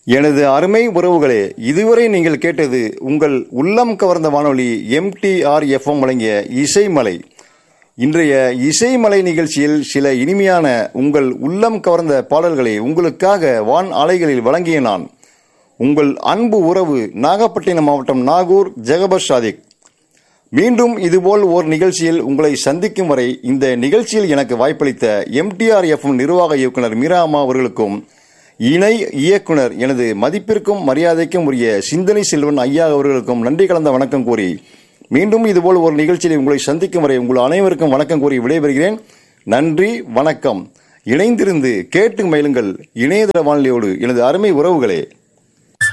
எனது அருமை உறவுகளே இதுவரை நீங்கள் கேட்டது உங்கள் உள்ளம் கவர்ந்த வானொலி எம்டிஆர் எஃப்எம் வழங்கிய இசைமலை இன்றைய இசைமலை நிகழ்ச்சியில் சில இனிமையான உங்கள் உள்ளம் கவர்ந்த பாடல்களை உங்களுக்காக வான் அலைகளில் வழங்கிய நான் உங்கள் அன்பு உறவு நாகப்பட்டினம் மாவட்டம் நாகூர் ஜெகபர் சாதிக் மீண்டும் இதுபோல் ஒரு நிகழ்ச்சியில் உங்களை சந்திக்கும் வரை இந்த நிகழ்ச்சியில் எனக்கு வாய்ப்பளித்த எம்டிஆர் எஃப்எம் நிர்வாக இயக்குனர் மீரா அம்மா அவர்களுக்கும் இணை இயக்குனர் எனது மதிப்பிற்கும் மரியாதைக்கும் உரிய சிந்தனை செல்வன் ஐயா அவர்களுக்கும் நன்றி கலந்த வணக்கம் கூறி மீண்டும் இதுபோல் ஒரு நிகழ்ச்சியில் உங்களை சந்திக்கும் வரை உங்கள் அனைவருக்கும் வணக்கம் கூறி விடைபெறுகிறேன் நன்றி வணக்கம் இணைந்திருந்து கேட்டு மயிலுங்கள் இணையதள வானொலியோடு எனது அருமை உறவுகளே